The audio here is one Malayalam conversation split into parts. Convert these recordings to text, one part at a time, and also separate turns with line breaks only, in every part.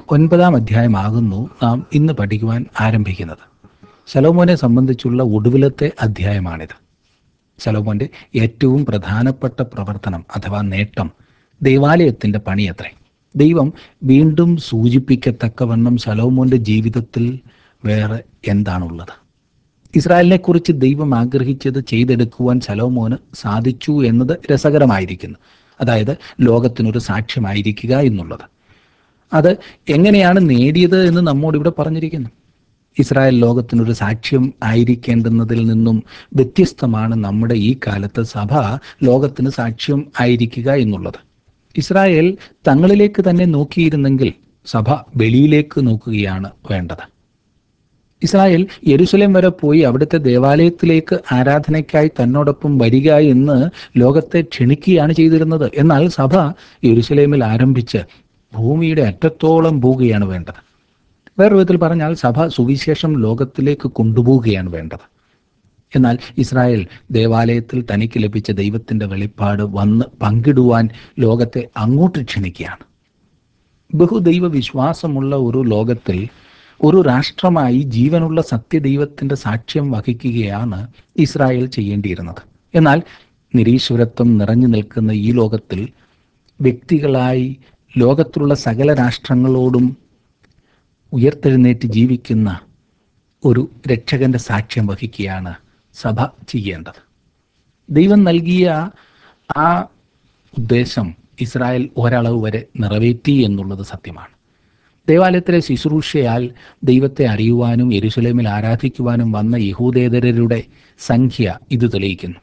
ഒൻപതാം അധ്യായമാകുന്നു നാം ഇന്ന് പഠിക്കുവാൻ ആരംഭിക്കുന്നത് ശലോമോനെ സംബന്ധിച്ചുള്ള ഒടുവിലത്തെ അധ്യായമാണിത് ശലോമോന്റെ ഏറ്റവും പ്രധാനപ്പെട്ട പ്രവർത്തനം അഥവാ നേട്ടം ദൈവാലയത്തിന്റെ പണിയത്രേ ദൈവം വീണ്ടും സൂചിപ്പിക്കത്തക്കവണ്ണം ശലോമോന്റെ ജീവിതത്തിൽ വേറെ എന്താണുള്ളത് ഇസ്രായേലിനെ കുറിച്ച് ദൈവം ആഗ്രഹിച്ചത് ചെയ്തെടുക്കുവാൻ ശലോമോന് സാധിച്ചു എന്നത് രസകരമായിരിക്കുന്നു അതായത് ലോകത്തിനൊരു സാക്ഷ്യമായിരിക്കുക എന്നുള്ളത് അത് എങ്ങനെയാണ് നേടിയത് എന്ന് നമ്മോട് ഇവിടെ പറഞ്ഞിരിക്കുന്നു ഇസ്രായേൽ ലോകത്തിനൊരു സാക്ഷ്യം ആയിരിക്കേണ്ടുന്നതിൽ നിന്നും വ്യത്യസ്തമാണ് നമ്മുടെ ഈ കാലത്ത് സഭ ലോകത്തിന് സാക്ഷ്യം ആയിരിക്കുക എന്നുള്ളത് ഇസ്രായേൽ തങ്ങളിലേക്ക് തന്നെ നോക്കിയിരുന്നെങ്കിൽ സഭ വെളിയിലേക്ക് നോക്കുകയാണ് വേണ്ടത് ഇസ്രായേൽ യെരുസലേം വരെ പോയി അവിടുത്തെ ദേവാലയത്തിലേക്ക് ആരാധനയ്ക്കായി തന്നോടൊപ്പം വരിക എന്ന് ലോകത്തെ ക്ഷണിക്കുകയാണ് ചെയ്തിരുന്നത് എന്നാൽ സഭ യെരുസലേമിൽ ആരംഭിച്ച് ഭൂമിയുടെ അറ്റത്തോളം പോവുകയാണ് വേണ്ടത് വേറൊരു വിധത്തിൽ പറഞ്ഞാൽ സഭ സുവിശേഷം ലോകത്തിലേക്ക് കൊണ്ടുപോവുകയാണ് വേണ്ടത് എന്നാൽ ഇസ്രായേൽ ദേവാലയത്തിൽ തനിക്ക് ലഭിച്ച ദൈവത്തിന്റെ വെളിപ്പാട് വന്ന് പങ്കിടുവാൻ ലോകത്തെ അങ്ങോട്ട് ക്ഷണിക്കുകയാണ് ബഹുദൈവ വിശ്വാസമുള്ള ഒരു ലോകത്തിൽ ഒരു രാഷ്ട്രമായി ജീവനുള്ള സത്യദൈവത്തിന്റെ സാക്ഷ്യം വഹിക്കുകയാണ് ഇസ്രായേൽ ചെയ്യേണ്ടിയിരുന്നത് എന്നാൽ നിരീശ്വരത്വം നിറഞ്ഞു നിൽക്കുന്ന ഈ ലോകത്തിൽ വ്യക്തികളായി ലോകത്തിലുള്ള സകല രാഷ്ട്രങ്ങളോടും ഉയർത്തെഴുന്നേറ്റ് ജീവിക്കുന്ന ഒരു രക്ഷകന്റെ സാക്ഷ്യം വഹിക്കുകയാണ് സഭ ചെയ്യേണ്ടത് ദൈവം നൽകിയ ആ ഉദ്ദേശം ഇസ്രായേൽ ഒരളവ് വരെ നിറവേറ്റി എന്നുള്ളത് സത്യമാണ് ദേവാലയത്തിലെ ശുശ്രൂഷയാൽ ദൈവത്തെ അറിയുവാനും യെരുസലേമിൽ ആരാധിക്കുവാനും വന്ന യഹൂദേതരരുടെ സംഖ്യ ഇത് തെളിയിക്കുന്നു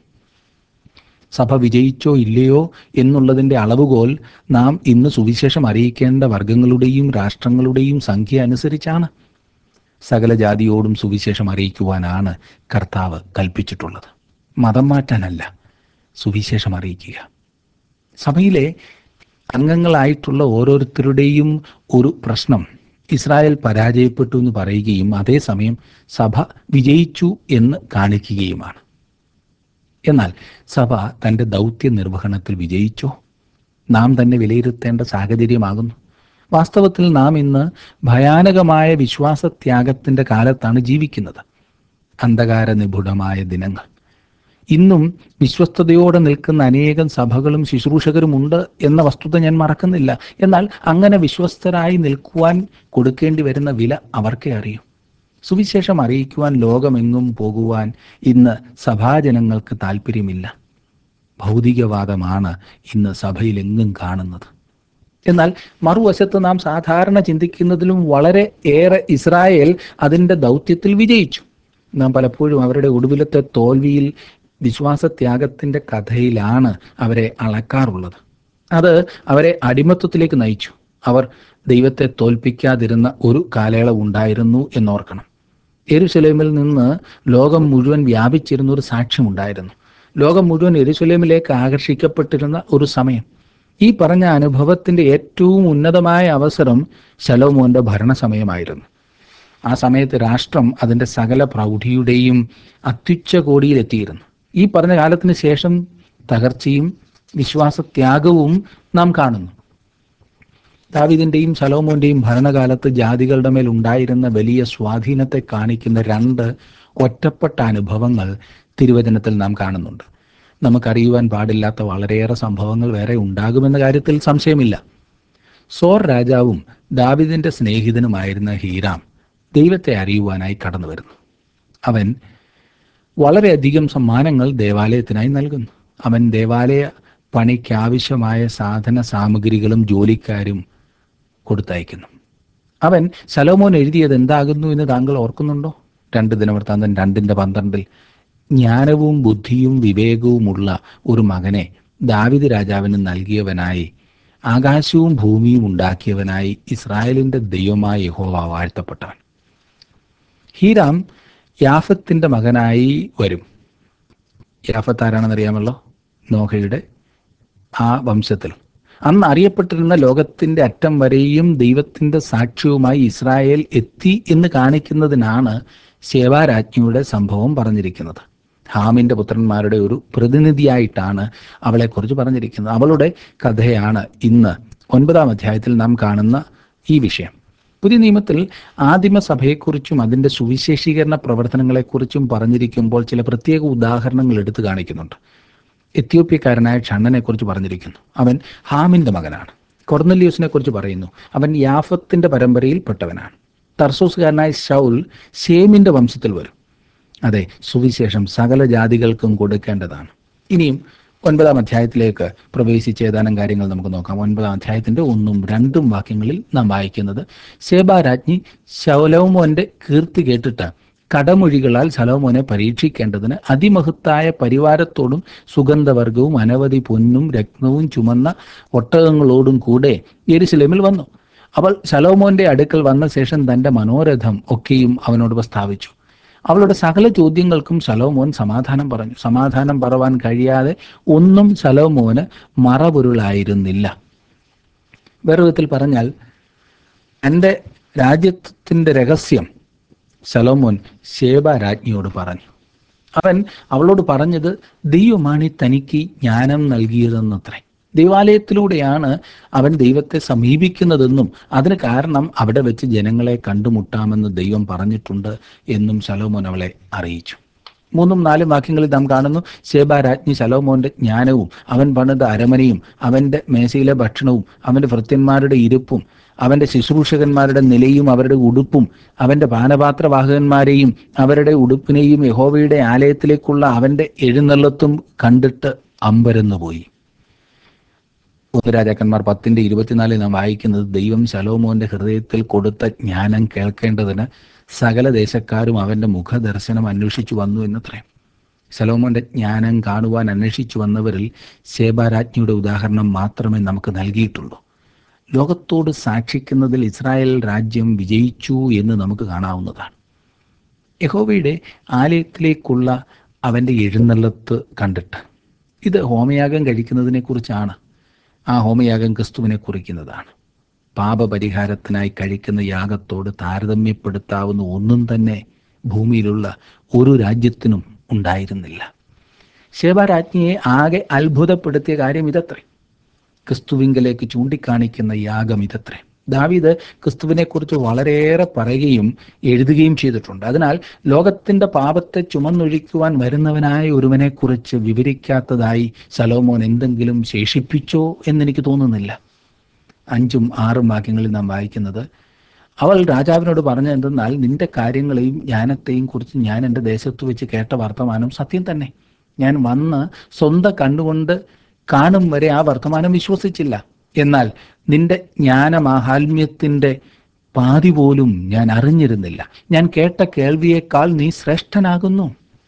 സഭ വിജയിച്ചോ ഇല്ലയോ എന്നുള്ളതിൻ്റെ അളവുകോൽ നാം ഇന്ന് സുവിശേഷം അറിയിക്കേണ്ട വർഗങ്ങളുടെയും രാഷ്ട്രങ്ങളുടെയും സംഖ്യ അനുസരിച്ചാണ് സകല ജാതിയോടും സുവിശേഷം അറിയിക്കുവാനാണ് കർത്താവ് കൽപ്പിച്ചിട്ടുള്ളത് മതം മാറ്റാനല്ല സുവിശേഷം അറിയിക്കുക സഭയിലെ അംഗങ്ങളായിട്ടുള്ള ഓരോരുത്തരുടെയും ഒരു പ്രശ്നം ഇസ്രായേൽ പരാജയപ്പെട്ടു എന്ന് പറയുകയും അതേസമയം സഭ വിജയിച്ചു എന്ന് കാണിക്കുകയുമാണ് എന്നാൽ സഭ തൻ്റെ ദൗത്യ നിർവഹണത്തിൽ വിജയിച്ചോ നാം തന്നെ വിലയിരുത്തേണ്ട സാഹചര്യമാകുന്നു വാസ്തവത്തിൽ നാം ഇന്ന് ഭയാനകമായ വിശ്വാസത്യാഗത്തിൻ്റെ കാലത്താണ് ജീവിക്കുന്നത് അന്ധകാര നിപുണമായ ദിനങ്ങൾ ഇന്നും വിശ്വസ്തയോടെ നിൽക്കുന്ന അനേകം സഭകളും ശുശ്രൂഷകരും ഉണ്ട് എന്ന വസ്തുത ഞാൻ മറക്കുന്നില്ല എന്നാൽ അങ്ങനെ വിശ്വസ്തരായി നിൽക്കുവാൻ കൊടുക്കേണ്ടി വരുന്ന വില അവർക്കേ അറിയൂ സുവിശേഷം അറിയിക്കുവാൻ ലോകമെങ്ങും പോകുവാൻ ഇന്ന് സഭാജനങ്ങൾക്ക് താല്പര്യമില്ല ഭൗതികവാദമാണ് ഇന്ന് സഭയിലെങ്ങും കാണുന്നത് എന്നാൽ മറുവശത്ത് നാം സാധാരണ ചിന്തിക്കുന്നതിലും വളരെ ഏറെ ഇസ്രായേൽ അതിൻ്റെ ദൗത്യത്തിൽ വിജയിച്ചു നാം പലപ്പോഴും അവരുടെ ഒടുവിലത്തെ തോൽവിയിൽ വിശ്വാസത്യാഗത്തിൻ്റെ കഥയിലാണ് അവരെ അളക്കാറുള്ളത് അത് അവരെ അടിമത്വത്തിലേക്ക് നയിച്ചു അവർ ദൈവത്തെ തോൽപ്പിക്കാതിരുന്ന ഒരു കാലയളവ് ഉണ്ടായിരുന്നു എന്നോർക്കണം എരുസലേമിൽ നിന്ന് ലോകം മുഴുവൻ വ്യാപിച്ചിരുന്ന ഒരു സാക്ഷ്യമുണ്ടായിരുന്നു ലോകം മുഴുവൻ എരുസലേമിലേക്ക് ആകർഷിക്കപ്പെട്ടിരുന്ന ഒരു സമയം ഈ പറഞ്ഞ അനുഭവത്തിന്റെ ഏറ്റവും ഉന്നതമായ അവസരം ശലോമോന്റെ ഭരണസമയമായിരുന്നു ആ സമയത്ത് രാഷ്ട്രം അതിൻ്റെ സകല പ്രൗഢിയുടെയും അത്യുച്ച കോടിയിലെത്തിയിരുന്നു ഈ പറഞ്ഞ കാലത്തിന് ശേഷം തകർച്ചയും വിശ്വാസത്യാഗവും നാം കാണുന്നു ദാവിദിന്റെയും ശലോമോന്റെയും ഭരണകാലത്ത് ജാതികളുടെ മേൽ ഉണ്ടായിരുന്ന വലിയ സ്വാധീനത്തെ കാണിക്കുന്ന രണ്ട് ഒറ്റപ്പെട്ട അനുഭവങ്ങൾ തിരുവചനത്തിൽ നാം കാണുന്നുണ്ട് നമുക്കറിയുവാൻ പാടില്ലാത്ത വളരെയേറെ സംഭവങ്ങൾ വേറെ ഉണ്ടാകുമെന്ന കാര്യത്തിൽ സംശയമില്ല സോർ രാജാവും ദാവിദിന്റെ സ്നേഹിതനുമായിരുന്ന ഹീറാം ദൈവത്തെ അറിയുവാനായി കടന്നു വരുന്നു അവൻ വളരെയധികം സമ്മാനങ്ങൾ ദേവാലയത്തിനായി നൽകുന്നു അവൻ ദേവാലയ പണിക്കാവശ്യമായ സാധന സാമഗ്രികളും ജോലിക്കാരും കൊടുത്തയക്കുന്നു അവൻ ശലോമോൻ എഴുതിയത് എന്താകുന്നു എന്ന് താങ്കൾ ഓർക്കുന്നുണ്ടോ രണ്ട് ദിനവൃത്താന്തം രണ്ടിന്റെ പന്ത്രണ്ടിൽ ജ്ഞാനവും ബുദ്ധിയും വിവേകവുമുള്ള ഒരു മകനെ ദാവിദ് രാജാവിന് നൽകിയവനായി ആകാശവും ഭൂമിയും ഉണ്ടാക്കിയവനായി ഇസ്രായേലിന്റെ ദൈവമായ യഹോവ വാഴ്ത്തപ്പെട്ടവൻ ഹീരാം യാഫത്തിന്റെ മകനായി വരും യാഫത്ത് ആരാണെന്നറിയാമല്ലോ നോഹയുടെ ആ വംശത്തിൽ അന്ന് അറിയപ്പെട്ടിരുന്ന ലോകത്തിന്റെ അറ്റം വരെയും ദൈവത്തിന്റെ സാക്ഷ്യവുമായി ഇസ്രായേൽ എത്തി എന്ന് കാണിക്കുന്നതിനാണ് ശേവാരാജ്ഞിയുടെ സംഭവം പറഞ്ഞിരിക്കുന്നത് ഹാമിന്റെ പുത്രന്മാരുടെ ഒരു പ്രതിനിധിയായിട്ടാണ് അവളെക്കുറിച്ച് പറഞ്ഞിരിക്കുന്നത് അവളുടെ കഥയാണ് ഇന്ന് ഒൻപതാം അധ്യായത്തിൽ നാം കാണുന്ന ഈ വിഷയം പുതിയ നിയമത്തിൽ ആദിമസഭയെക്കുറിച്ചും അതിൻ്റെ സുവിശേഷീകരണ പ്രവർത്തനങ്ങളെക്കുറിച്ചും പറഞ്ഞിരിക്കുമ്പോൾ ചില പ്രത്യേക ഉദാഹരണങ്ങൾ എടുത്തു കാണിക്കുന്നുണ്ട് എത്യോപ്യക്കാരനായ ഷണ്ണനെക്കുറിച്ച് പറഞ്ഞിരിക്കുന്നു അവൻ ഹാമിൻ്റെ മകനാണ് കൊർന്നല്യൂസിനെ കുറിച്ച് പറയുന്നു അവൻ യാഫത്തിൻ്റെ പരമ്പരയിൽപ്പെട്ടവനാണ് തർസോസുകാരനായ ഷൗൽ ഷേമിൻ്റെ വംശത്തിൽ വരും അതെ സുവിശേഷം സകല ജാതികൾക്കും കൊടുക്കേണ്ടതാണ് ഇനിയും ഒൻപതാം അധ്യായത്തിലേക്ക് പ്രവേശിച്ച് ഏതാനും കാര്യങ്ങൾ നമുക്ക് നോക്കാം ഒൻപതാം അധ്യായത്തിന്റെ ഒന്നും രണ്ടും വാക്യങ്ങളിൽ നാം വായിക്കുന്നത് ശേബാരാജ്ഞി ശലോമോന്റെ കീർത്തി കേട്ടിട്ട് കടമൊഴികളാൽ ശലോമോനെ പരീക്ഷിക്കേണ്ടതിന് അതിമഹത്തായ പരിവാരത്തോടും സുഗന്ധവർഗവും അനവധി പൊന്നും രത്നവും ചുമന്ന ഒട്ടകങ്ങളോടും കൂടെ യെരുസലേമിൽ വന്നു അവൾ ശലോമോന്റെ അടുക്കൽ വന്ന ശേഷം തന്റെ മനോരഥം ഒക്കെയും അവനോട് പ്രസ്താവിച്ചു അവളുടെ സകല ചോദ്യങ്ങൾക്കും ശലോമോൻ സമാധാനം പറഞ്ഞു സമാധാനം പറവാൻ കഴിയാതെ ഒന്നും ശലോമോന് മറപൊരുളായിരുന്നില്ല വേറെ വിധത്തിൽ പറഞ്ഞാൽ എൻ്റെ രാജ്യത്തിൻ്റെ രഹസ്യം ശലോമോൻ ശേബ രാജ്ഞിയോട് പറഞ്ഞു അവൻ അവളോട് പറഞ്ഞത് ദൈവമാണ് തനിക്ക് ജ്ഞാനം നൽകിയതെന്നത്രേ ദൈവാലയത്തിലൂടെയാണ് അവൻ ദൈവത്തെ സമീപിക്കുന്നതെന്നും അതിന് കാരണം അവിടെ വെച്ച് ജനങ്ങളെ കണ്ടുമുട്ടാമെന്ന് ദൈവം പറഞ്ഞിട്ടുണ്ട് എന്നും ശലോമോൻ അവളെ അറിയിച്ചു മൂന്നും നാലും വാക്യങ്ങളിൽ നാം കാണുന്നു ശേബ രാജ്ഞി ശലോമോന്റെ ജ്ഞാനവും അവൻ പണിത അരമനയും അവന്റെ മേശയിലെ ഭക്ഷണവും അവന്റെ ഭൃത്യന്മാരുടെ ഇരിപ്പും അവന്റെ ശുശ്രൂഷകന്മാരുടെ നിലയും അവരുടെ ഉടുപ്പും അവന്റെ പാനപാത്രവാഹകന്മാരെയും അവരുടെ ഉടുപ്പിനെയും യഹോവയുടെ ആലയത്തിലേക്കുള്ള അവന്റെ എഴുന്നള്ളത്തും കണ്ടിട്ട് അമ്പരന്നുപോയി ഒന്ന് രാജാക്കന്മാർ പത്തിന്റെ ഇരുപത്തിനാലിൽ നാം വായിക്കുന്നത് ദൈവം ശലോമോന്റെ ഹൃദയത്തിൽ കൊടുത്ത ജ്ഞാനം കേൾക്കേണ്ടതിന് സകല ദേശക്കാരും അവന്റെ മുഖദർശനം അന്വേഷിച്ചു വന്നു എന്നത്രേ ശലോമോന്റെ ജ്ഞാനം കാണുവാൻ അന്വേഷിച്ചു വന്നവരിൽ ശേബാരാജ്ഞിയുടെ ഉദാഹരണം മാത്രമേ നമുക്ക് നൽകിയിട്ടുള്ളൂ ലോകത്തോട് സാക്ഷിക്കുന്നതിൽ ഇസ്രായേൽ രാജ്യം വിജയിച്ചു എന്ന് നമുക്ക് കാണാവുന്നതാണ് യഹോവയുടെ ആലയത്തിലേക്കുള്ള അവൻ്റെ എഴുന്നള്ളത്ത് കണ്ടിട്ട് ഇത് ഹോമയാഗം കഴിക്കുന്നതിനെ കുറിച്ചാണ് ആ ഹോമയാഗം ക്രിസ്തുവിനെ കുറിക്കുന്നതാണ് പാപപരിഹാരത്തിനായി കഴിക്കുന്ന യാഗത്തോട് താരതമ്യപ്പെടുത്താവുന്ന ഒന്നും തന്നെ ഭൂമിയിലുള്ള ഒരു രാജ്യത്തിനും ഉണ്ടായിരുന്നില്ല ശേബാരാജ്ഞിയെ ആകെ അത്ഭുതപ്പെടുത്തിയ കാര്യം ഇതത്രേ ക്രിസ്തുവിങ്കലേക്ക് ചൂണ്ടിക്കാണിക്കുന്ന യാഗം ഇതത്രേ ദാവീദ് ക്രിസ്തുവിനെക്കുറിച്ച് വളരെയേറെ പറയുകയും എഴുതുകയും ചെയ്തിട്ടുണ്ട് അതിനാൽ ലോകത്തിന്റെ പാപത്തെ ചുമന്നൊഴിക്കുവാൻ വരുന്നവനായ ഒരുവനെക്കുറിച്ച് വിവരിക്കാത്തതായി സലോമോൻ എന്തെങ്കിലും ശേഷിപ്പിച്ചോ എന്നെനിക്ക് തോന്നുന്നില്ല അഞ്ചും ആറും വാക്യങ്ങളിൽ നാം വായിക്കുന്നത് അവൾ രാജാവിനോട് പറഞ്ഞ എന്തെന്നാൽ നിന്റെ കാര്യങ്ങളെയും ജ്ഞാനത്തെയും കുറിച്ച് ഞാൻ എൻ്റെ ദേശത്ത് വെച്ച് കേട്ട വർത്തമാനം സത്യം തന്നെ ഞാൻ വന്ന് സ്വന്തം കണ്ണുകൊണ്ട് കാണും വരെ ആ വർത്തമാനം വിശ്വസിച്ചില്ല എന്നാൽ നിന്റെ ജ്ഞാനമാഹാത്മ്യത്തിൻ്റെ പാതി പോലും ഞാൻ അറിഞ്ഞിരുന്നില്ല ഞാൻ കേട്ട കേൾവിയേക്കാൾ നീ ശ്രേഷ്ഠനാകുന്നു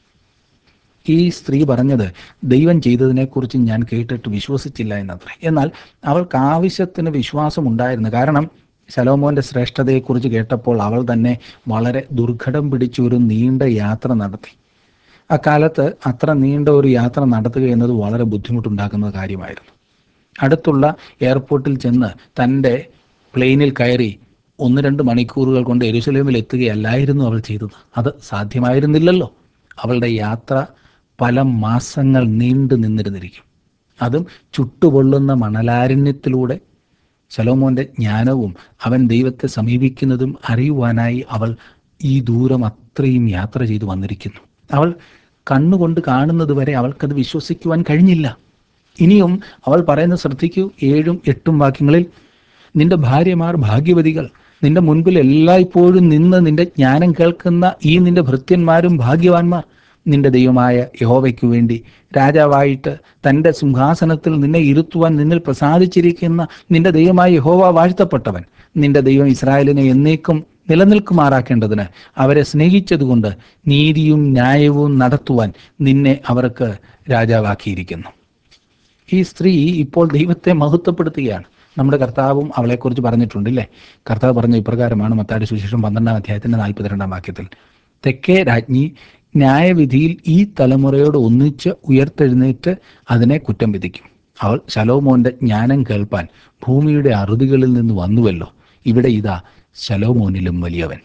ഈ സ്ത്രീ പറഞ്ഞത് ദൈവം ചെയ്തതിനെക്കുറിച്ച് ഞാൻ കേട്ടിട്ട് വിശ്വസിച്ചില്ല എന്നത്രേ എന്നാൽ അവൾക്ക് ആവശ്യത്തിന് വിശ്വാസം ഉണ്ടായിരുന്നു കാരണം ശലോമോന്റെ ശ്രേഷ്ഠതയെക്കുറിച്ച് കേട്ടപ്പോൾ അവൾ തന്നെ വളരെ ദുർഘടം പിടിച്ച ഒരു നീണ്ട യാത്ര നടത്തി അക്കാലത്ത് അത്ര നീണ്ട ഒരു യാത്ര നടത്തുക എന്നത് വളരെ ബുദ്ധിമുട്ടുണ്ടാക്കുന്ന കാര്യമായിരുന്നു അടുത്തുള്ള എയർപോർട്ടിൽ ചെന്ന് തൻ്റെ പ്ലെയിനിൽ കയറി ഒന്ന് രണ്ട് മണിക്കൂറുകൾ കൊണ്ട് എരുസലേമിൽ എത്തുകയല്ലായിരുന്നു അവൾ ചെയ്തത് അത് സാധ്യമായിരുന്നില്ലല്ലോ അവളുടെ യാത്ര പല മാസങ്ങൾ നീണ്ടു നിന്നിരുന്നിരിക്കും അതും ചുട്ടുപൊള്ളുന്ന മണലാരണ്യത്തിലൂടെ ശലോമോന്റെ ജ്ഞാനവും അവൻ ദൈവത്തെ സമീപിക്കുന്നതും അറിയുവാനായി അവൾ ഈ ദൂരം അത്രയും യാത്ര ചെയ്തു വന്നിരിക്കുന്നു അവൾ കണ്ണുകൊണ്ട് കാണുന്നത് വരെ അവൾക്കത് വിശ്വസിക്കുവാൻ കഴിഞ്ഞില്ല ഇനിയും അവൾ പറയുന്നത് ശ്രദ്ധിക്കൂ ഏഴും എട്ടും വാക്യങ്ങളിൽ നിന്റെ ഭാര്യമാർ ഭാഗ്യവതികൾ നിന്റെ മുൻപിൽ എല്ലായ്പ്പോഴും നിന്ന് നിന്റെ ജ്ഞാനം കേൾക്കുന്ന ഈ നിന്റെ ഭൃത്യന്മാരും ഭാഗ്യവാന്മാർ നിന്റെ ദൈവമായ യഹോവയ്ക്കു വേണ്ടി രാജാവായിട്ട് തൻ്റെ സിംഹാസനത്തിൽ നിന്നെ ഇരുത്തുവാൻ നിന്നിൽ പ്രസാദിച്ചിരിക്കുന്ന നിന്റെ ദൈവമായ യഹോവ വാഴ്ത്തപ്പെട്ടവൻ നിന്റെ ദൈവം ഇസ്രായേലിനെ എന്നേക്കും നിലനിൽക്കുമാറാക്കേണ്ടതിന് അവരെ സ്നേഹിച്ചതുകൊണ്ട് നീതിയും ന്യായവും നടത്തുവാൻ നിന്നെ അവർക്ക് രാജാവാക്കിയിരിക്കുന്നു ഈ സ്ത്രീ ഇപ്പോൾ ദൈവത്തെ മഹത്വപ്പെടുത്തുകയാണ് നമ്മുടെ കർത്താവും അവളെക്കുറിച്ച് പറഞ്ഞിട്ടുണ്ട് ഇല്ലേ കർത്താവ് പറഞ്ഞ ഇപ്രകാരമാണ് മത്താടി സുശേഷം പന്ത്രണ്ടാം അധ്യായത്തിന്റെ നാൽപ്പത്തിരണ്ടാം വാക്യത്തിൽ തെക്കേ രാജ്ഞി ന്യായവിധിയിൽ ഈ തലമുറയോട് ഒന്നിച്ച് ഉയർത്തെഴുന്നേറ്റ് അതിനെ കുറ്റം വിധിക്കും അവൾ ശലോമോന്റെ ജ്ഞാനം കേൾപ്പാൻ ഭൂമിയുടെ അറുതികളിൽ നിന്ന് വന്നുവല്ലോ ഇവിടെ ഇതാ ശലോമോനിലും വലിയവൻ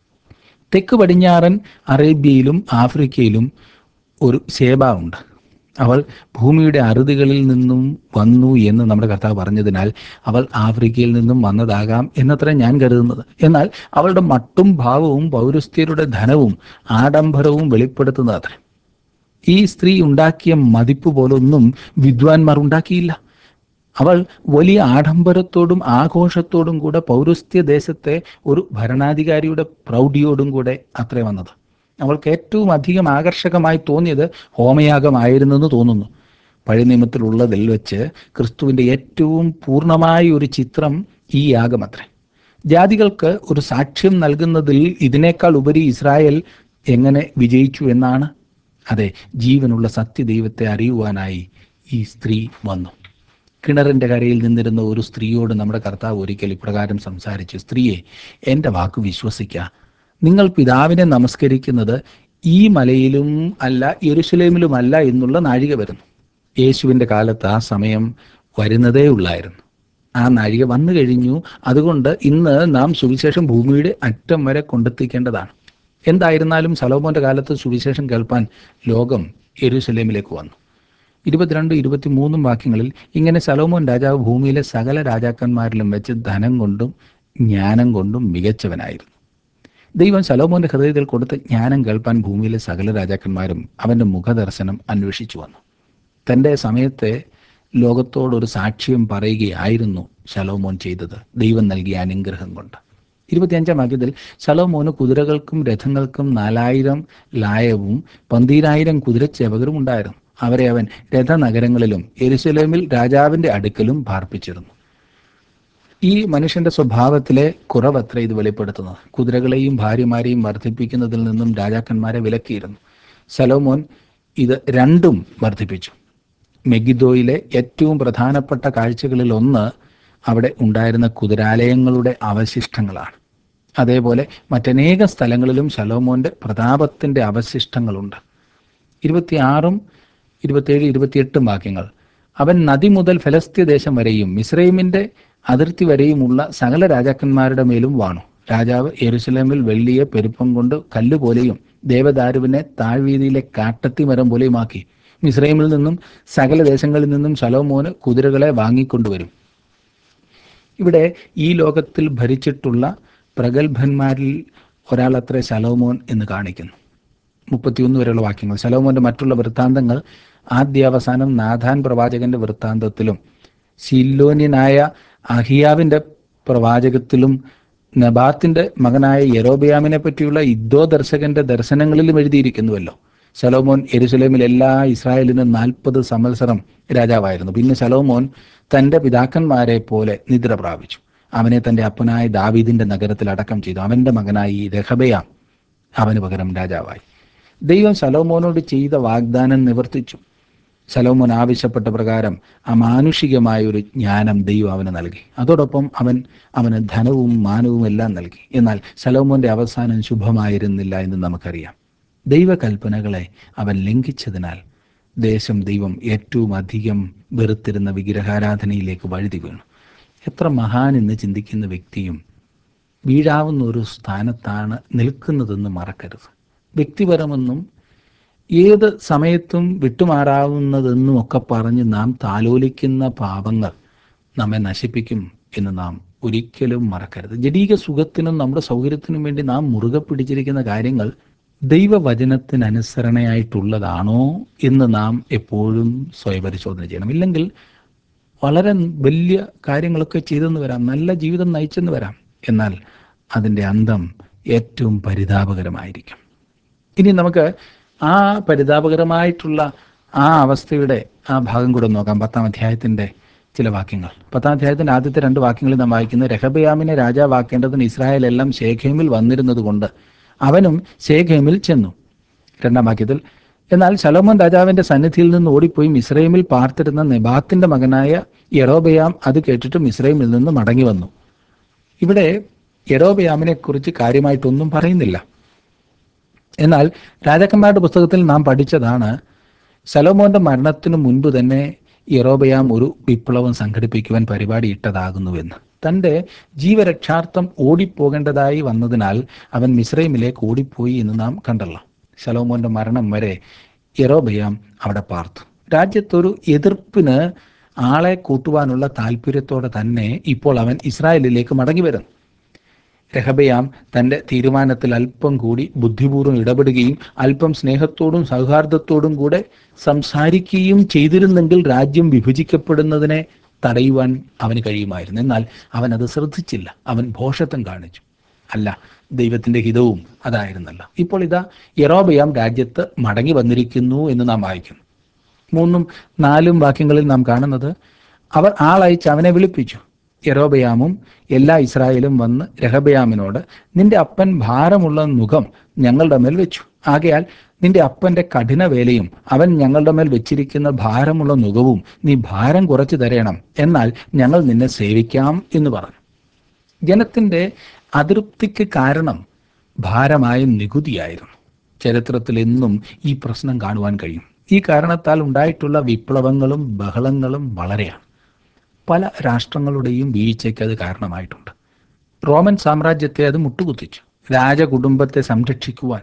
തെക്ക് പടിഞ്ഞാറൻ അറേബ്യയിലും ആഫ്രിക്കയിലും ഒരു ശേബ ഉണ്ട് അവൾ ഭൂമിയുടെ അറുതികളിൽ നിന്നും വന്നു എന്ന് നമ്മുടെ കർത്താവ് പറഞ്ഞതിനാൽ അവൾ ആഫ്രിക്കയിൽ നിന്നും വന്നതാകാം എന്നത്ര ഞാൻ കരുതുന്നത് എന്നാൽ അവളുടെ മട്ടും ഭാവവും പൗരസ്ത്യരുടെ ധനവും ആഡംബരവും വെളിപ്പെടുത്തുന്നതത്രേ ഈ സ്ത്രീ ഉണ്ടാക്കിയ മതിപ്പ് പോലൊന്നും വിദ്വാൻമാർ ഉണ്ടാക്കിയില്ല അവൾ വലിയ ആഡംബരത്തോടും ആഘോഷത്തോടും കൂടെ പൗരസ്ത്യ ദേശത്തെ ഒരു ഭരണാധികാരിയുടെ പ്രൗഢിയോടും കൂടെ അത്രേ വന്നത് അവൾക്ക് ഏറ്റവും അധികം ആകർഷകമായി തോന്നിയത് ഹോമയാഗമായിരുന്നെന്ന് തോന്നുന്നു പഴയ നിയമത്തിലുള്ളതിൽ വെച്ച് ക്രിസ്തുവിൻ്റെ ഏറ്റവും പൂർണ്ണമായ ഒരു ചിത്രം ഈ യാഗമത്രേ ജാതികൾക്ക് ഒരു സാക്ഷ്യം നൽകുന്നതിൽ ഇതിനേക്കാൾ ഉപരി ഇസ്രായേൽ എങ്ങനെ വിജയിച്ചു എന്നാണ് അതെ ജീവനുള്ള സത്യദൈവത്തെ അറിയുവാനായി ഈ സ്ത്രീ വന്നു കിണറിന്റെ കരയിൽ നിന്നിരുന്ന ഒരു സ്ത്രീയോട് നമ്മുടെ കർത്താവ് ഒരിക്കൽ ഇപ്രകാരം സംസാരിച്ചു സ്ത്രീയെ എൻ്റെ വാക്ക് വിശ്വസിക്കുക നിങ്ങൾ പിതാവിനെ നമസ്കരിക്കുന്നത് ഈ മലയിലും അല്ല യെരുശലേമിലുമല്ല എന്നുള്ള നാഴിക വരുന്നു യേശുവിൻ്റെ കാലത്ത് ആ സമയം വരുന്നതേ ഉള്ളായിരുന്നു ആ നാഴിക വന്നു കഴിഞ്ഞു അതുകൊണ്ട് ഇന്ന് നാം സുവിശേഷം ഭൂമിയുടെ അറ്റം വരെ കൊണ്ടെത്തിക്കേണ്ടതാണ് എന്തായിരുന്നാലും സലോമോന്റെ കാലത്ത് സുവിശേഷം കേൾപ്പാൻ ലോകം യെരുശലേമിലേക്ക് വന്നു ഇരുപത്തിരണ്ട് ഇരുപത്തിമൂന്നും വാക്യങ്ങളിൽ ഇങ്ങനെ സലോമോൻ രാജാവ് ഭൂമിയിലെ സകല രാജാക്കന്മാരിലും വെച്ച് ധനം കൊണ്ടും ജ്ഞാനം കൊണ്ടും മികച്ചവനായിരുന്നു ദൈവം സലോമോന്റെ ഹൃദയത്തിൽ കൊടുത്ത ജ്ഞാനം കേൾപ്പാൻ ഭൂമിയിലെ സകല രാജാക്കന്മാരും അവന്റെ മുഖദർശനം അന്വേഷിച്ചു വന്നു തൻ്റെ സമയത്തെ ലോകത്തോടൊരു സാക്ഷ്യം പറയുകയായിരുന്നു ശലോമോൻ ചെയ്തത് ദൈവം നൽകിയ അനുഗ്രഹം കൊണ്ട് ഇരുപത്തിയഞ്ചാം വാക്യത്തിൽ ശലോമോന് കുതിരകൾക്കും രഥങ്ങൾക്കും നാലായിരം ലായവും പന്തീരായിരം കുതിരച്ചേവകരും ഉണ്ടായിരുന്നു അവരെ അവൻ രഥനഗരങ്ങളിലും എരുസലേമിൽ രാജാവിന്റെ അടുക്കലും പാർപ്പിച്ചിരുന്നു ഈ മനുഷ്യന്റെ സ്വഭാവത്തിലെ കുറവത്ര ഇത് വെളിപ്പെടുത്തുന്നത് കുതിരകളെയും ഭാര്യമാരെയും വർദ്ധിപ്പിക്കുന്നതിൽ നിന്നും രാജാക്കന്മാരെ വിലക്കിയിരുന്നു സലോമോൻ ഇത് രണ്ടും വർദ്ധിപ്പിച്ചു മെഗിദോയിലെ ഏറ്റവും പ്രധാനപ്പെട്ട കാഴ്ചകളിൽ ഒന്ന് അവിടെ ഉണ്ടായിരുന്ന കുതിരാലയങ്ങളുടെ അവശിഷ്ടങ്ങളാണ് അതേപോലെ മറ്റനേക സ്ഥലങ്ങളിലും ശലോമോന്റെ പ്രതാപത്തിന്റെ അവശിഷ്ടങ്ങളുണ്ട് ഇരുപത്തിയാറും ഇരുപത്തിയേഴ് ഇരുപത്തിയെട്ടും വാക്യങ്ങൾ അവൻ നദി മുതൽ ഫലസ്തീയ ദേശം വരെയും മിസ്രൈമിന്റെ അതിർത്തി വരെയുമുള്ള സകല രാജാക്കന്മാരുടെ മേലും വാണു രാജാവ് യെരുസലേമിൽ വെള്ളിയെ പെരുപ്പം കൊണ്ട് കല്ലുപോലെയും ദേവദാരുവിനെ താഴ്വീതിയിലെ കാട്ടത്തി മരം പോലെയുമാക്കി മിസ്രൈമിൽ നിന്നും സകല ദേശങ്ങളിൽ നിന്നും ശലോമോന് കുതിരകളെ വാങ്ങിക്കൊണ്ടുവരും ഇവിടെ ഈ ലോകത്തിൽ ഭരിച്ചിട്ടുള്ള പ്രഗത്ഭന്മാരിൽ ഒരാളത്രേ ശലോമോൻ എന്ന് കാണിക്കുന്നു മുപ്പത്തിയൊന്ന് വരെയുള്ള വാക്യങ്ങൾ ശലോമോന്റെ മറ്റുള്ള വൃത്താന്തങ്ങൾ ആദ്യാവസാനം നാഥാൻ പ്രവാചകന്റെ വൃത്താന്തത്തിലും സില്ലോന്യനായ അഹിയാവിന്റെ പ്രവാചകത്തിലും നബാത്തിന്റെ മകനായ യെരോബിയാമിനെ പറ്റിയുള്ള ഇദ്ദോ ദർശകന്റെ ദർശനങ്ങളിലും എഴുതിയിരിക്കുന്നുവല്ലോ ശലോമോൻ എരുസലേമിൽ എല്ലാ ഇസ്രായേലിനും നാൽപ്പത് സംവത്സരം രാജാവായിരുന്നു പിന്നെ ശലോമോൻ തന്റെ പിതാക്കന്മാരെ പോലെ നിദ്ര പ്രാപിച്ചു അവനെ തന്റെ അപ്പനായ ദാവീദിന്റെ നഗരത്തിൽ അടക്കം ചെയ്തു അവന്റെ മകനായി രഹബയാം അവന് പകരം രാജാവായി ദൈവം ശലോമോനോട് ചെയ്ത വാഗ്ദാനം നിവർത്തിച്ചു ശലോമോൻ ആവശ്യപ്പെട്ട പ്രകാരം അമാനുഷികമായ ഒരു ജ്ഞാനം ദൈവം അവന് നൽകി അതോടൊപ്പം അവൻ അവന് ധനവും മാനവും എല്ലാം നൽകി എന്നാൽ ശലോമോന്റെ അവസാനം ശുഭമായിരുന്നില്ല എന്ന് നമുക്കറിയാം ദൈവകൽപ്പനകളെ അവൻ ലംഘിച്ചതിനാൽ ദേശം ദൈവം ഏറ്റവും അധികം വെറുത്തിരുന്ന വിഗ്രഹാരാധനയിലേക്ക് വഴുതി വീണു എത്ര മഹാൻ എന്ന് ചിന്തിക്കുന്ന വ്യക്തിയും വീഴാവുന്ന ഒരു സ്ഥാനത്താണ് നിൽക്കുന്നതെന്ന് മറക്കരുത് വ്യക്തിപരമെന്നും ഏത് സമയത്തും വിട്ടുമാറാവുന്നതെന്നും ഒക്കെ പറഞ്ഞ് നാം താലോലിക്കുന്ന പാപങ്ങൾ നമ്മെ നശിപ്പിക്കും എന്ന് നാം ഒരിക്കലും മറക്കരുത് ജഡീക സുഖത്തിനും നമ്മുടെ സൗകര്യത്തിനും വേണ്ടി നാം മുറുകെ പിടിച്ചിരിക്കുന്ന കാര്യങ്ങൾ ദൈവവചനത്തിനനുസരണയായിട്ടുള്ളതാണോ എന്ന് നാം എപ്പോഴും സ്വയപരിശോധന ചെയ്യണം ഇല്ലെങ്കിൽ വളരെ വലിയ കാര്യങ്ങളൊക്കെ ചെയ്തെന്ന് വരാം നല്ല ജീവിതം നയിച്ചെന്ന് വരാം എന്നാൽ അതിൻ്റെ അന്തം ഏറ്റവും പരിതാപകരമായിരിക്കും ഇനി നമുക്ക് ആ പരിതാപകരമായിട്ടുള്ള ആ അവസ്ഥയുടെ ആ ഭാഗം കൂടെ നോക്കാം പത്താം അധ്യായത്തിൻ്റെ ചില വാക്യങ്ങൾ പത്താം അധ്യായത്തിൻ്റെ ആദ്യത്തെ രണ്ട് വാക്യങ്ങളിൽ നാം വായിക്കുന്നത് രഹബയാമിനെ രാജാവാക്കേണ്ടതിന് ഇസ്രായേൽ എല്ലാം ശേഖേമിൽ വന്നിരുന്നത് കൊണ്ട് അവനും ശേഖേമിൽ ചെന്നു രണ്ടാം വാക്യത്തിൽ എന്നാൽ ശലോമോൻ രാജാവിന്റെ സന്നിധിയിൽ നിന്ന് ഓടിപ്പോയി മിസ്രൈമിൽ പാർത്തിരുന്ന നെബാത്തിന്റെ മകനായ യെറോബയാം അത് കേട്ടിട്ട് മിസ്രൈമിൽ നിന്ന് മടങ്ങി വന്നു ഇവിടെ യെറോബയാമിനെ കുറിച്ച് കാര്യമായിട്ടൊന്നും പറയുന്നില്ല എന്നാൽ രാജാക്കന്മാരുടെ പുസ്തകത്തിൽ നാം പഠിച്ചതാണ് സലോമോന്റെ മരണത്തിനു മുൻപ് തന്നെ യെറോബയാം ഒരു വിപ്ലവം സംഘടിപ്പിക്കുവാൻ പരിപാടി ഇട്ടതാകുന്നുവെന്ന് തൻ്റെ ജീവരക്ഷാർത്ഥം ഓടിപ്പോകേണ്ടതായി വന്നതിനാൽ അവൻ മിസ്രൈമിലേക്ക് ഓടിപ്പോയി എന്ന് നാം കണ്ടല്ലോ ശലോമോന്റെ മരണം വരെ യെറോബയാം അവിടെ പാർത്തു രാജ്യത്തൊരു എതിർപ്പിന് ആളെ കൂട്ടുവാനുള്ള താല്പര്യത്തോടെ തന്നെ ഇപ്പോൾ അവൻ ഇസ്രായേലിലേക്ക് മടങ്ങി വരുന്നു രഹബയാം തന്റെ തീരുമാനത്തിൽ അല്പം കൂടി ബുദ്ധിപൂർവ്വം ഇടപെടുകയും അല്പം സ്നേഹത്തോടും സൗഹാർദ്ദത്തോടും കൂടെ സംസാരിക്കുകയും ചെയ്തിരുന്നെങ്കിൽ രാജ്യം വിഭജിക്കപ്പെടുന്നതിനെ തടയുവാൻ അവന് കഴിയുമായിരുന്നു എന്നാൽ അവൻ അത് ശ്രദ്ധിച്ചില്ല അവൻ ഭോഷത്വം കാണിച്ചു അല്ല ദൈവത്തിന്റെ ഹിതവും അതായിരുന്നല്ല ഇപ്പോൾ ഇതാ യറോബയാം രാജ്യത്ത് മടങ്ങി വന്നിരിക്കുന്നു എന്ന് നാം വായിക്കുന്നു മൂന്നും നാലും വാക്യങ്ങളിൽ നാം കാണുന്നത് അവർ ആളയച്ച് അവനെ വിളിപ്പിച്ചു യറോബയാമും എല്ലാ ഇസ്രായേലും വന്ന് രഹബയാമിനോട് നിന്റെ അപ്പൻ ഭാരമുള്ള മുഖം ഞങ്ങളുടെ മേൽ വെച്ചു ആകയാൽ നിന്റെ അപ്പന്റെ കഠിന വേലയും അവൻ ഞങ്ങളുടെ മേൽ വെച്ചിരിക്കുന്ന ഭാരമുള്ള മുഖവും നീ ഭാരം കുറച്ചു തരയണം എന്നാൽ ഞങ്ങൾ നിന്നെ സേവിക്കാം എന്ന് പറഞ്ഞു ജനത്തിന്റെ അതൃപ്തിക്ക് കാരണം ഭാരമായ നികുതിയായിരുന്നു ചരിത്രത്തിൽ എന്നും ഈ പ്രശ്നം കാണുവാൻ കഴിയും ഈ കാരണത്താൽ ഉണ്ടായിട്ടുള്ള വിപ്ലവങ്ങളും ബഹളങ്ങളും വളരെയാണ് പല രാഷ്ട്രങ്ങളുടെയും വീഴ്ചയ്ക്ക് അത് കാരണമായിട്ടുണ്ട് റോമൻ സാമ്രാജ്യത്തെ അത് മുട്ടുകുത്തിച്ചു രാജകുടുംബത്തെ സംരക്ഷിക്കുവാൻ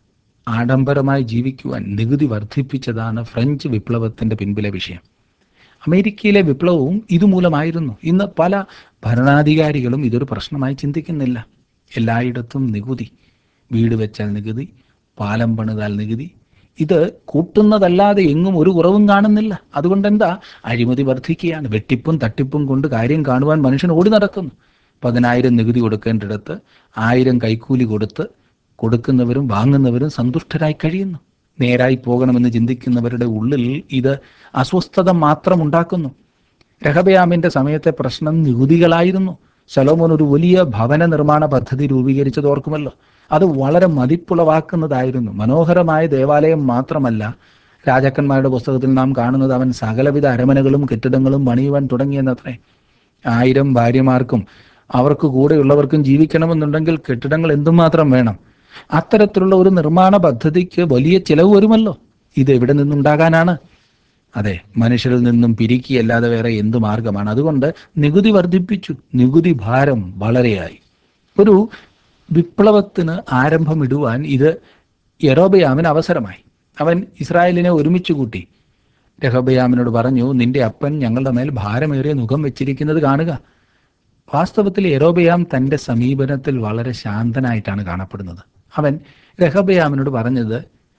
ആഡംബരമായി ജീവിക്കുവാൻ നികുതി വർദ്ധിപ്പിച്ചതാണ് ഫ്രഞ്ച് വിപ്ലവത്തിന്റെ പിൻപിലെ വിഷയം അമേരിക്കയിലെ വിപ്ലവവും ഇതുമൂലമായിരുന്നു ഇന്ന് പല ഭരണാധികാരികളും ഇതൊരു പ്രശ്നമായി ചിന്തിക്കുന്നില്ല എല്ലായിടത്തും നികുതി വീട് വെച്ചാൽ നികുതി പാലം പണിതാൽ നികുതി ഇത് കൂട്ടുന്നതല്ലാതെ എങ്ങും ഒരു കുറവും കാണുന്നില്ല അതുകൊണ്ട് എന്താ അഴിമതി വർദ്ധിക്കുകയാണ് വെട്ടിപ്പും തട്ടിപ്പും കൊണ്ട് കാര്യം കാണുവാൻ മനുഷ്യൻ ഓടി നടക്കുന്നു പതിനായിരം നികുതി കൊടുക്കേണ്ടിടത്ത് ആയിരം കൈക്കൂലി കൊടുത്ത് കൊടുക്കുന്നവരും വാങ്ങുന്നവരും സന്തുഷ്ടരായി കഴിയുന്നു നേരായി പോകണമെന്ന് ചിന്തിക്കുന്നവരുടെ ഉള്ളിൽ ഇത് അസ്വസ്ഥത മാത്രം ഉണ്ടാക്കുന്നു രഹബയാമിന്റെ സമയത്തെ പ്രശ്നം നികുതികളായിരുന്നു ശലോമോൻ ഒരു വലിയ ഭവന നിർമ്മാണ പദ്ധതി രൂപീകരിച്ചത് ഓർക്കുമല്ലോ അത് വളരെ മതിപ്പുളവാക്കുന്നതായിരുന്നു മനോഹരമായ ദേവാലയം മാത്രമല്ല രാജാക്കന്മാരുടെ പുസ്തകത്തിൽ നാം കാണുന്നത് അവൻ സകലവിധ അരമനകളും കെട്ടിടങ്ങളും പണിയുവാൻ തുടങ്ങിയെന്നത്രേ ആയിരം ഭാര്യമാർക്കും അവർക്ക് കൂടെയുള്ളവർക്കും ജീവിക്കണമെന്നുണ്ടെങ്കിൽ കെട്ടിടങ്ങൾ എന്തുമാത്രം വേണം അത്തരത്തിലുള്ള ഒരു നിർമ്മാണ പദ്ധതിക്ക് വലിയ ചിലവ് വരുമല്ലോ ഇത് എവിടെ നിന്നുണ്ടാകാനാണ് അതെ മനുഷ്യരിൽ നിന്നും പിരിക്കിയല്ലാതെ വേറെ എന്തു മാർഗമാണ് അതുകൊണ്ട് നികുതി വർദ്ധിപ്പിച്ചു നികുതി ഭാരം വളരെയായി ഒരു വിപ്ലവത്തിന് ആരംഭമിടുവാൻ ഇത് യറോബയാമിന് അവസരമായി അവൻ ഇസ്രായേലിനെ ഒരുമിച്ച് കൂട്ടി രഹബയാമിനോട് പറഞ്ഞു നിന്റെ അപ്പൻ ഞങ്ങളുടെ മേൽ ഭാരമേറിയ മുഖം വെച്ചിരിക്കുന്നത് കാണുക വാസ്തവത്തിൽ യറോബയാം തന്റെ സമീപനത്തിൽ വളരെ ശാന്തനായിട്ടാണ് കാണപ്പെടുന്നത് അവൻ രഹബയാമിനോട് പറഞ്ഞത്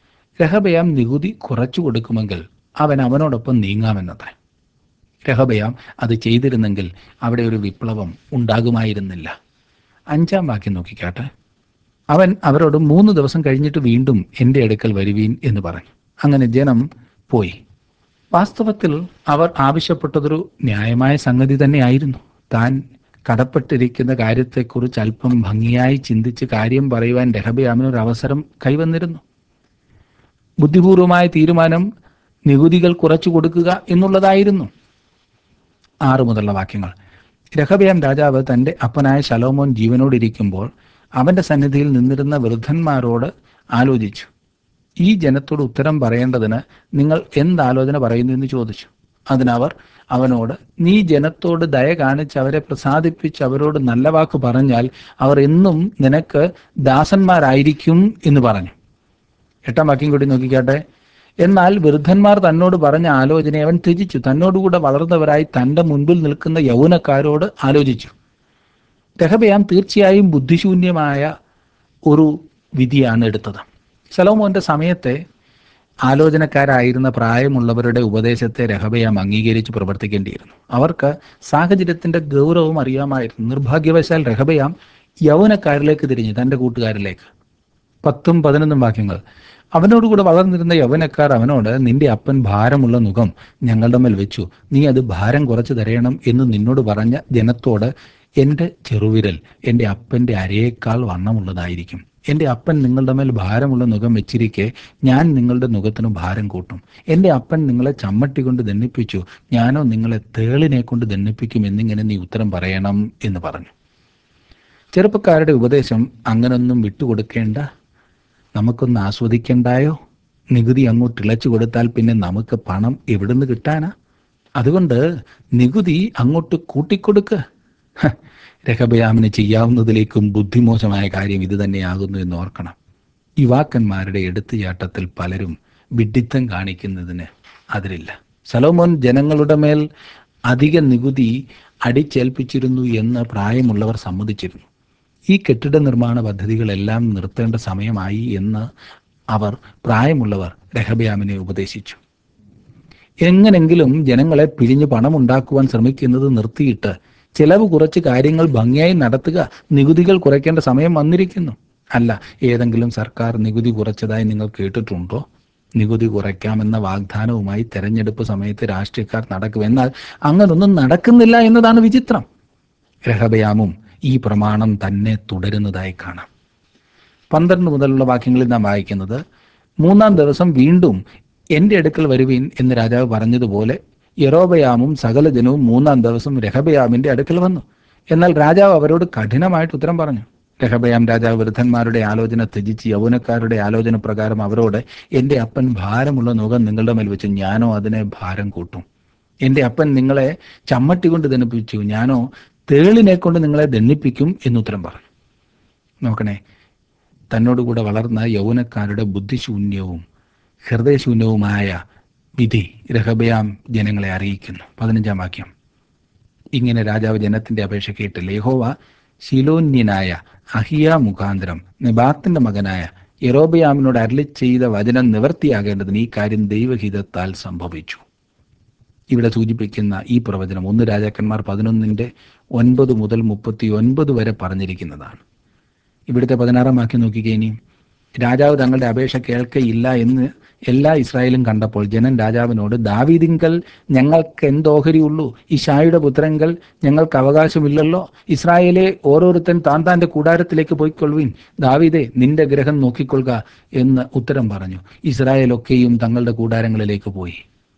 രഹബയാം നികുതി കുറച്ചു കൊടുക്കുമെങ്കിൽ അവൻ അവനോടൊപ്പം നീങ്ങാമെന്നത്രേ രഹബയാം അത് ചെയ്തിരുന്നെങ്കിൽ അവിടെ ഒരു വിപ്ലവം ഉണ്ടാകുമായിരുന്നില്ല അഞ്ചാം വാക്യം നോക്കിക്കാട്ടെ അവൻ അവരോട് മൂന്ന് ദിവസം കഴിഞ്ഞിട്ട് വീണ്ടും എൻ്റെ അടുക്കൽ വരുവീൻ എന്ന് പറഞ്ഞു അങ്ങനെ ജനം പോയി വാസ്തവത്തിൽ അവർ ആവശ്യപ്പെട്ടതൊരു ന്യായമായ സംഗതി തന്നെയായിരുന്നു താൻ കടപ്പെട്ടിരിക്കുന്ന കാര്യത്തെക്കുറിച്ച് അല്പം ഭംഗിയായി ചിന്തിച്ച് കാര്യം പറയുവാൻ രഹബയാമിന് ഒരു അവസരം കൈവന്നിരുന്നു ബുദ്ധിപൂർവമായ തീരുമാനം നികുതികൾ കുറച്ചു കൊടുക്കുക എന്നുള്ളതായിരുന്നു ആറ് മുതലുള്ള വാക്യങ്ങൾ രഹബയാം രാജാവ് തന്റെ അപ്പനായ ശലോമോൻ ജീവനോടിരിക്കുമ്പോൾ അവന്റെ സന്നിധിയിൽ നിന്നിരുന്ന വൃദ്ധന്മാരോട് ആലോചിച്ചു ഈ ജനത്തോട് ഉത്തരം പറയേണ്ടതിന് നിങ്ങൾ എന്താലോചന പറയുന്നു എന്ന് ചോദിച്ചു അതിനവർ അവനോട് നീ ജനത്തോട് ദയ കാണിച്ച് അവരെ പ്രസാദിപ്പിച്ച് അവരോട് നല്ല വാക്ക് പറഞ്ഞാൽ അവർ എന്നും നിനക്ക് ദാസന്മാരായിരിക്കും എന്ന് പറഞ്ഞു എട്ടാം വാക്യം കൂടി നോക്കിക്കാട്ടെ എന്നാൽ വൃദ്ധന്മാർ തന്നോട് പറഞ്ഞ ആലോചനയെ അവൻ ത്യജിച്ചു തന്നോടുകൂടെ വളർന്നവരായി തന്റെ മുൻപിൽ നിൽക്കുന്ന യൗവനക്കാരോട് ആലോചിച്ചു രഹബയാം തീർച്ചയായും ബുദ്ധിശൂന്യമായ ഒരു വിധിയാണ് എടുത്തത് ശലോമോന്റെ സമയത്തെ ആലോചനക്കാരായിരുന്ന പ്രായമുള്ളവരുടെ ഉപദേശത്തെ രഹബയാം അംഗീകരിച്ച് പ്രവർത്തിക്കേണ്ടിയിരുന്നു അവർക്ക് സാഹചര്യത്തിന്റെ ഗൗരവം അറിയാമായിരുന്നു നിർഭാഗ്യവശാൽ രഹബയാം യൗവനക്കാരിലേക്ക് തിരിഞ്ഞു തന്റെ കൂട്ടുകാരിലേക്ക് പത്തും പതിനൊന്നും വാക്യങ്ങൾ അവനോടുകൂടെ വളർന്നിരുന്ന യൗവനക്കാർ അവനോട് നിന്റെ അപ്പൻ ഭാരമുള്ള മുഖം ഞങ്ങളുടെ മേൽ വെച്ചു നീ അത് ഭാരം കുറച്ചു തരയണം എന്ന് നിന്നോട് പറഞ്ഞ ജനത്തോട് എൻ്റെ ചെറുവിരൽ എൻ്റെ അപ്പൻ്റെ അരയേക്കാൾ വണ്ണമുള്ളതായിരിക്കും എൻ്റെ അപ്പൻ നിങ്ങളുടെ മേൽ ഭാരമുള്ള മുഖം വെച്ചിരിക്കെ ഞാൻ നിങ്ങളുടെ മുഖത്തിന് ഭാരം കൂട്ടും എൻ്റെ അപ്പൻ നിങ്ങളെ ചമ്മട്ടി കൊണ്ട് ദണ്ണിപ്പിച്ചു ഞാനോ നിങ്ങളെ തേളിനെ കൊണ്ട് ദണ്ണിപ്പിക്കും എന്നിങ്ങനെ നീ ഉത്തരം പറയണം എന്ന് പറഞ്ഞു ചെറുപ്പക്കാരുടെ ഉപദേശം അങ്ങനൊന്നും വിട്ടുകൊടുക്കേണ്ട നമുക്കൊന്ന് ആസ്വദിക്കണ്ടായോ നികുതി അങ്ങോട്ട് ഇളച്ചു കൊടുത്താൽ പിന്നെ നമുക്ക് പണം എവിടുന്ന് കിട്ടാനാ അതുകൊണ്ട് നികുതി അങ്ങോട്ട് കൂട്ടിക്കൊടുക്ക് ഹ, രഹബയാമിന് ചെയ്യാവുന്നതിലേക്കും ബുദ്ധിമോശമായ കാര്യം ഇത് തന്നെയാകുന്നു എന്ന് ഓർക്കണം യുവാക്കന്മാരുടെ എടുത്തുചാട്ടത്തിൽ പലരും വിഡ്ഢിത്തം കാണിക്കുന്നതിന് അതിരില്ല സലോമോൻ ജനങ്ങളുടെ മേൽ അധിക നികുതി അടിച്ചേൽപ്പിച്ചിരുന്നു എന്ന് പ്രായമുള്ളവർ സമ്മതിച്ചിരുന്നു ഈ കെട്ടിട നിർമ്മാണ പദ്ധതികളെല്ലാം നിർത്തേണ്ട സമയമായി എന്ന് അവർ പ്രായമുള്ളവർ രഹബയാമിനെ ഉപദേശിച്ചു എങ്ങനെങ്കിലും ജനങ്ങളെ പിരിഞ്ഞ് പണമുണ്ടാക്കുവാൻ ശ്രമിക്കുന്നത് നിർത്തിയിട്ട് ചെലവ് കുറച്ച് കാര്യങ്ങൾ ഭംഗിയായി നടത്തുക നികുതികൾ കുറയ്ക്കേണ്ട സമയം വന്നിരിക്കുന്നു അല്ല ഏതെങ്കിലും സർക്കാർ നികുതി കുറച്ചതായി നിങ്ങൾ കേട്ടിട്ടുണ്ടോ നികുതി കുറയ്ക്കാമെന്ന വാഗ്ദാനവുമായി തെരഞ്ഞെടുപ്പ് സമയത്ത് രാഷ്ട്രീയക്കാർ നടക്കും എന്നാൽ അങ്ങനൊന്നും നടക്കുന്നില്ല എന്നതാണ് വിചിത്രം രഹബയാമും ഈ പ്രമാണം തന്നെ തുടരുന്നതായി കാണാം പന്ത്രണ്ട് മുതലുള്ള വാക്യങ്ങളിൽ നാം വായിക്കുന്നത് മൂന്നാം ദിവസം വീണ്ടും എൻ്റെ അടുക്കൽ വരുവീൻ എന്ന് രാജാവ് പറഞ്ഞതുപോലെ യറോബയാമും സകല ജനവും മൂന്നാം ദിവസം രഹബയാമിന്റെ അടുക്കൽ വന്നു എന്നാൽ രാജാവ് അവരോട് കഠിനമായിട്ട് ഉത്തരം പറഞ്ഞു രഹബയാം രാജാവ് വൃദ്ധന്മാരുടെ ആലോചന ത്യജിച്ച് യൗവനക്കാരുടെ ആലോചന പ്രകാരം അവരോട് എൻ്റെ അപ്പൻ ഭാരമുള്ള നുകം നിങ്ങളുടെ മേൽ വെച്ച് ഞാനോ അതിനെ ഭാരം കൂട്ടും എൻ്റെ അപ്പൻ നിങ്ങളെ ചമ്മട്ടി കൊണ്ട് ദണ്ണിപ്പിച്ചു ഞാനോ തേളിനെ കൊണ്ട് നിങ്ങളെ ദണ്ണിപ്പിക്കും എന്നുത്തരം പറഞ്ഞു നോക്കണേ തന്നോടുകൂടെ വളർന്ന യൗവനക്കാരുടെ ബുദ്ധിശൂന്യവും ഹൃദയശൂന്യവുമായ വിധി രഹബയാം ജനങ്ങളെ അറിയിക്കുന്നു പതിനഞ്ചാം വാക്യം ഇങ്ങനെ രാജാവ് ജനത്തിന്റെ അപേക്ഷ കേട്ടില്ല യഹോവ ശിലോന്യനായ അഹിയ മുഖാന്തരം നെബാത്തിന്റെ മകനായ യറോബയാമിനോട് അരളി ചെയ്ത വചനം നിവർത്തിയാകേണ്ടതിന് ഈ കാര്യം ദൈവഹിതത്താൽ സംഭവിച്ചു ഇവിടെ സൂചിപ്പിക്കുന്ന ഈ പ്രവചനം ഒന്ന് രാജാക്കന്മാർ പതിനൊന്നിന്റെ ഒൻപത് മുതൽ മുപ്പത്തി ഒൻപത് വരെ പറഞ്ഞിരിക്കുന്നതാണ് ഇവിടുത്തെ പതിനാറാം വാക്യം നോക്കിക്കേ ഇനി രാജാവ് തങ്ങളുടെ അപേക്ഷ കേൾക്കയില്ല എന്ന് എല്ലാ ഇസ്രായേലും കണ്ടപ്പോൾ ജനൻ രാജാവിനോട് ദാവീദിങ്കൽ ഞങ്ങൾക്ക് എന്തോഹരിയുള്ളൂ ഈ ഷായുടെ പുത്രങ്കൽ ഞങ്ങൾക്ക് അവകാശമില്ലല്ലോ ഇസ്രായേലെ ഓരോരുത്തൻ താൻ താന്റെ കൂടാരത്തിലേക്ക് പോയിക്കൊള്ളുവിൻ ദാവീദെ നിന്റെ ഗ്രഹം നോക്കിക്കൊള്ളുക എന്ന് ഉത്തരം പറഞ്ഞു ഇസ്രായേലൊക്കെയും തങ്ങളുടെ കൂടാരങ്ങളിലേക്ക് പോയി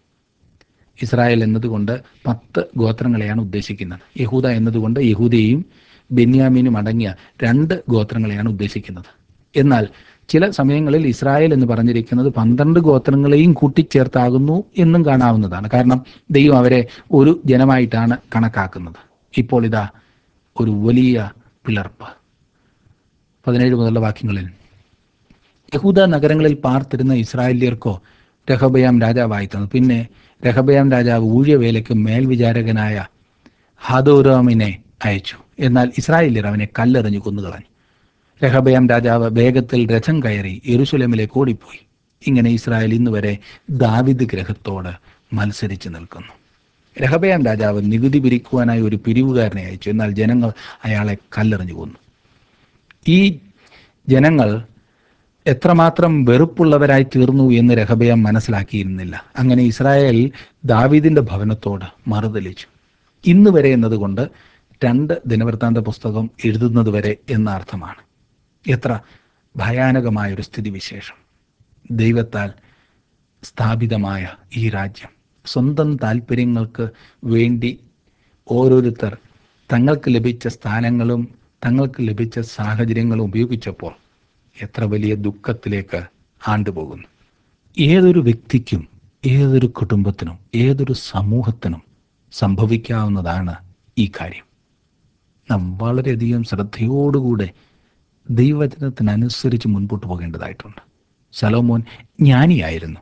ഇസ്രായേൽ എന്നതുകൊണ്ട് പത്ത് ഗോത്രങ്ങളെയാണ് ഉദ്ദേശിക്കുന്നത് യഹൂദ എന്നതുകൊണ്ട് യഹൂദയെയും ബെന്യാമീനും അടങ്ങിയ രണ്ട് ഗോത്രങ്ങളെയാണ് ഉദ്ദേശിക്കുന്നത് എന്നാൽ ചില സമയങ്ങളിൽ ഇസ്രായേൽ എന്ന് പറഞ്ഞിരിക്കുന്നത് പന്ത്രണ്ട് ഗോത്രങ്ങളെയും കൂട്ടിച്ചേർത്താകുന്നു എന്നും കാണാവുന്നതാണ് കാരണം ദൈവം അവരെ ഒരു ജനമായിട്ടാണ് കണക്കാക്കുന്നത് ഇപ്പോൾ ഇതാ ഒരു വലിയ പിളർപ്പ് പതിനേഴ് മുതലുള്ള വാക്യങ്ങളിൽ യഹൂദ നഗരങ്ങളിൽ പാർത്തിരുന്ന ഇസ്രായേലിയർക്കോ രഹബയാം രാജാവായി തന്നു പിന്നെ രഹബയാം രാജാവ് ഊഴിയവേലയ്ക്ക് മേൽവിചാരകനായ ഹദോറാമിനെ അയച്ചു എന്നാൽ ഇസ്രായേലിയർ അവനെ കല്ലെറിഞ്ഞു കൊന്നുകളഞ്ഞു രഹബയാം രാജാവ് വേഗത്തിൽ രഥം കയറി യെരുശലേമിലേക്ക് ഓടിപ്പോയി ഇങ്ങനെ ഇസ്രായേൽ ഇന്ന് വരെ ദാവിദ് ഗ്രഹത്തോട് മത്സരിച്ച് നിൽക്കുന്നു രഹബയാം രാജാവ് നികുതി പിരിക്കുവാനായി ഒരു പിരിവുകാരനെ അയച്ചു എന്നാൽ ജനങ്ങൾ അയാളെ കല്ലെറിഞ്ഞു കൊന്നു ഈ ജനങ്ങൾ എത്രമാത്രം വെറുപ്പുള്ളവരായി തീർന്നു എന്ന് രഹബയാം മനസ്സിലാക്കിയിരുന്നില്ല അങ്ങനെ ഇസ്രായേൽ ദാവീദിന്റെ ഭവനത്തോട് മറുതലിച്ചു ഇന്ന് വരെ എന്നതുകൊണ്ട് രണ്ട് ദിനവൃത്താന്ത പുസ്തകം എഴുതുന്നത് വരെ എന്ന അർത്ഥമാണ് എത്ര ഭയാനകമായ ഒരു സ്ഥിതിവിശേഷം ദൈവത്താൽ സ്ഥാപിതമായ ഈ രാജ്യം സ്വന്തം താല്പര്യങ്ങൾക്ക് വേണ്ടി ഓരോരുത്തർ തങ്ങൾക്ക് ലഭിച്ച സ്ഥാനങ്ങളും തങ്ങൾക്ക് ലഭിച്ച സാഹചര്യങ്ങളും ഉപയോഗിച്ചപ്പോൾ എത്ര വലിയ ദുഃഖത്തിലേക്ക് ആണ്ടുപോകുന്നു ഏതൊരു വ്യക്തിക്കും ഏതൊരു കുടുംബത്തിനും ഏതൊരു സമൂഹത്തിനും സംഭവിക്കാവുന്നതാണ് ഈ കാര്യം നാം വളരെയധികം ശ്രദ്ധയോടുകൂടെ ദൈവവചനത്തിനനുസരിച്ച് മുൻപോട്ട് പോകേണ്ടതായിട്ടുണ്ട് ശലോമോൻ ജ്ഞാനിയായിരുന്നു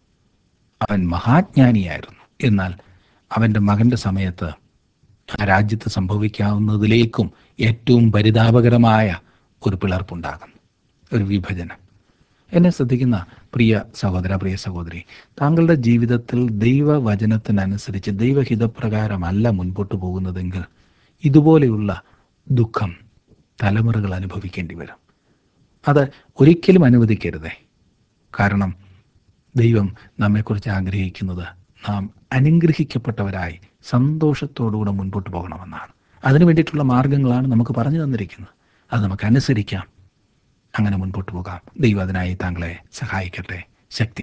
അവൻ മഹാജ്ഞാനിയായിരുന്നു എന്നാൽ അവൻ്റെ മകൻ്റെ സമയത്ത് ആ രാജ്യത്ത് സംഭവിക്കാവുന്നതിലേക്കും ഏറ്റവും പരിതാപകരമായ ഒരു പിളർപ്പുണ്ടാകുന്നു ഒരു വിഭജനം എന്നെ ശ്രദ്ധിക്കുന്ന പ്രിയ സഹോദര പ്രിയ സഹോദരി താങ്കളുടെ ജീവിതത്തിൽ ദൈവവചനത്തിനനുസരിച്ച് ദൈവഹിതപ്രകാരമല്ല മുൻപോട്ട് പോകുന്നതെങ്കിൽ ഇതുപോലെയുള്ള ദുഃഖം തലമുറകൾ അനുഭവിക്കേണ്ടി വരും അത് ഒരിക്കലും അനുവദിക്കരുതേ കാരണം ദൈവം നമ്മെക്കുറിച്ച് ആഗ്രഹിക്കുന്നത് നാം അനുഗ്രഹിക്കപ്പെട്ടവരായി സന്തോഷത്തോടുകൂടെ മുൻപോട്ട് പോകണമെന്നാണ് അതിനു വേണ്ടിയിട്ടുള്ള മാർഗങ്ങളാണ് നമുക്ക് പറഞ്ഞു തന്നിരിക്കുന്നത് അത് നമുക്ക് അനുസരിക്കാം അങ്ങനെ മുൻപോട്ട് പോകാം ദൈവം അതിനായി താങ്കളെ സഹായിക്കട്ടെ ശക്തി